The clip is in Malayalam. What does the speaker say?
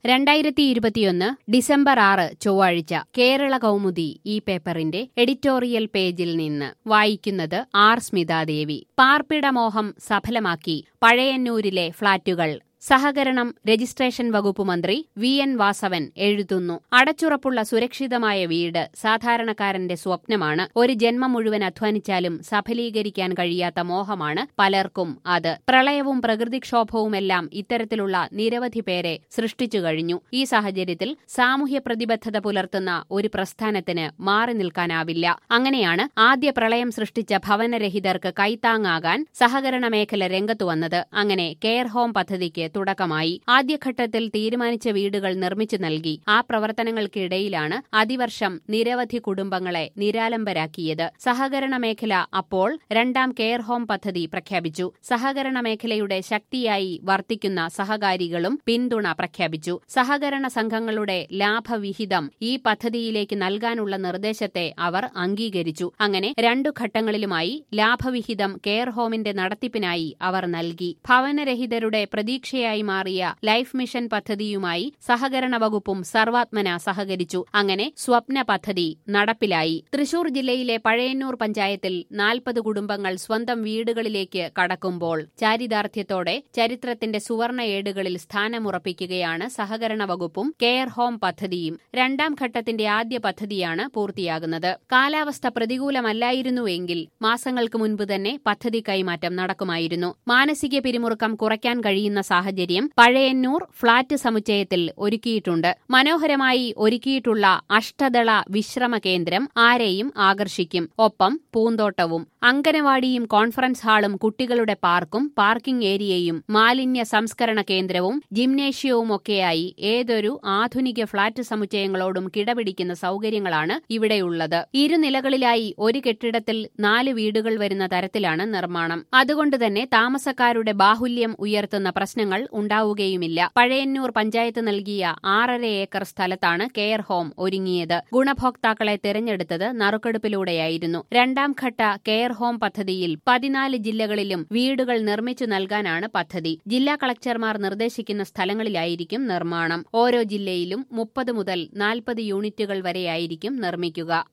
രണ്ടായിരത്തി ഇരുപത്തിയൊന്ന് ഡിസംബർ ആറ് ചൊവ്വാഴ്ച കേരള കൗമുദി ഈ പേപ്പറിന്റെ എഡിറ്റോറിയൽ പേജിൽ നിന്ന് വായിക്കുന്നത് ആർ സ്മിതാദേവി പാർപ്പിടമോഹം സഫലമാക്കി പഴയന്നൂരിലെ ഫ്ളാറ്റുകൾ സഹകരണം രജിസ്ട്രേഷൻ വകുപ്പ് മന്ത്രി വി എൻ വാസവൻ എഴുതുന്നു അടച്ചുറപ്പുള്ള സുരക്ഷിതമായ വീട് സാധാരണക്കാരന്റെ സ്വപ്നമാണ് ഒരു ജന്മം മുഴുവൻ അധ്വാനിച്ചാലും സഫലീകരിക്കാൻ കഴിയാത്ത മോഹമാണ് പലർക്കും അത് പ്രളയവും പ്രകൃതിക്ഷോഭവുമെല്ലാം ഇത്തരത്തിലുള്ള നിരവധി പേരെ സൃഷ്ടിച്ചു കഴിഞ്ഞു ഈ സാഹചര്യത്തിൽ സാമൂഹ്യ പ്രതിബദ്ധത പുലർത്തുന്ന ഒരു പ്രസ്ഥാനത്തിന് മാറി നിൽക്കാനാവില്ല അങ്ങനെയാണ് ആദ്യ പ്രളയം സൃഷ്ടിച്ച ഭവനരഹിതർക്ക് കൈത്താങ്ങാകാൻ സഹകരണ മേഖല രംഗത്തു വന്നത് അങ്ങനെ കെയർ ഹോം പദ്ധതിക്ക് തുടക്കമായി ആദ്യഘട്ടത്തിൽ തീരുമാനിച്ച വീടുകൾ നിർമ്മിച്ചു നൽകി ആ പ്രവർത്തനങ്ങൾക്കിടയിലാണ് അതിവർഷം നിരവധി കുടുംബങ്ങളെ നിരാലംബരാക്കിയത് സഹകരണ മേഖല അപ്പോൾ രണ്ടാം കെയർ ഹോം പദ്ധതി പ്രഖ്യാപിച്ചു സഹകരണ മേഖലയുടെ ശക്തിയായി വർത്തിക്കുന്ന സഹകാരികളും പിന്തുണ പ്രഖ്യാപിച്ചു സഹകരണ സംഘങ്ങളുടെ ലാഭവിഹിതം ഈ പദ്ധതിയിലേക്ക് നൽകാനുള്ള നിർദ്ദേശത്തെ അവർ അംഗീകരിച്ചു അങ്ങനെ രണ്ടു ഘട്ടങ്ങളിലുമായി ലാഭവിഹിതം കെയർ ഹോമിന്റെ നടത്തിപ്പിനായി അവർ നൽകി ഭവനരഹിതരുടെ പ്രതീക്ഷ പ്രതീക്ഷയായി മാറിയ ലൈഫ് മിഷൻ പദ്ധതിയുമായി സഹകരണ വകുപ്പും സർവാത്മന സഹകരിച്ചു അങ്ങനെ സ്വപ്ന പദ്ധതി നടപ്പിലായി തൃശൂർ ജില്ലയിലെ പഴയന്നൂർ പഞ്ചായത്തിൽ നാൽപ്പത് കുടുംബങ്ങൾ സ്വന്തം വീടുകളിലേക്ക് കടക്കുമ്പോൾ ചാരിതാർത്ഥ്യത്തോടെ ചരിത്രത്തിന്റെ സുവർണ ഏടുകളിൽ സ്ഥാനമുറപ്പിക്കുകയാണ് സഹകരണ വകുപ്പും കെയർ ഹോം പദ്ധതിയും രണ്ടാം ഘട്ടത്തിന്റെ ആദ്യ പദ്ധതിയാണ് പൂർത്തിയാകുന്നത് കാലാവസ്ഥ പ്രതികൂലമല്ലായിരുന്നുവെങ്കിൽ മാസങ്ങൾക്ക് മുൻപ് തന്നെ പദ്ധതി കൈമാറ്റം നടക്കുമായിരുന്നു മാനസിക പിരിമുറുക്കം കുറയ്ക്കാൻ കഴിയുന്ന സാഹചര്യം പഴയന്നൂർ ഫ്ളാറ്റ് സമുച്ചയത്തിൽ ഒരുക്കിയിട്ടുണ്ട് മനോഹരമായി ഒരുക്കിയിട്ടുള്ള അഷ്ടദള വിശ്രമ കേന്ദ്രം ആരെയും ആകർഷിക്കും ഒപ്പം പൂന്തോട്ടവും അങ്കനവാടിയും കോൺഫറൻസ് ഹാളും കുട്ടികളുടെ പാർക്കും പാർക്കിംഗ് ഏരിയയും മാലിന്യ സംസ്കരണ കേന്ദ്രവും ജിംനേഷ്യവുമൊക്കെയായി ഏതൊരു ആധുനിക ഫ്ളാറ്റ് സമുച്ചയങ്ങളോടും കിടപിടിക്കുന്ന സൗകര്യങ്ങളാണ് ഇവിടെയുള്ളത് ഇരുനിലകളിലായി ഒരു കെട്ടിടത്തിൽ നാല് വീടുകൾ വരുന്ന തരത്തിലാണ് നിർമ്മാണം അതുകൊണ്ടുതന്നെ താമസക്കാരുടെ ബാഹുല്യം ഉയർത്തുന്ന പ്രശ്നങ്ങൾ ഉണ്ടാവുകയുമില്ല പഴയന്നൂർ പഞ്ചായത്ത് നൽകിയ ആറര ഏക്കർ സ്ഥലത്താണ് കെയർ ഹോം ഒരുങ്ങിയത് ഗുണഭോക്താക്കളെ തിരഞ്ഞെടുത്തത് നറുക്കെടുപ്പിലൂടെയായിരുന്നു രണ്ടാം ഘട്ട കെയർ ഹോം പദ്ധതിയിൽ പതിനാല് ജില്ലകളിലും വീടുകൾ നിർമ്മിച്ചു നൽകാനാണ് പദ്ധതി ജില്ലാ കളക്ടർമാർ നിർദ്ദേശിക്കുന്ന സ്ഥലങ്ങളിലായിരിക്കും നിർമ്മാണം ഓരോ ജില്ലയിലും മുപ്പത് മുതൽ നാൽപ്പത് യൂണിറ്റുകൾ വരെയായിരിക്കും നിർമ്മിക്കുക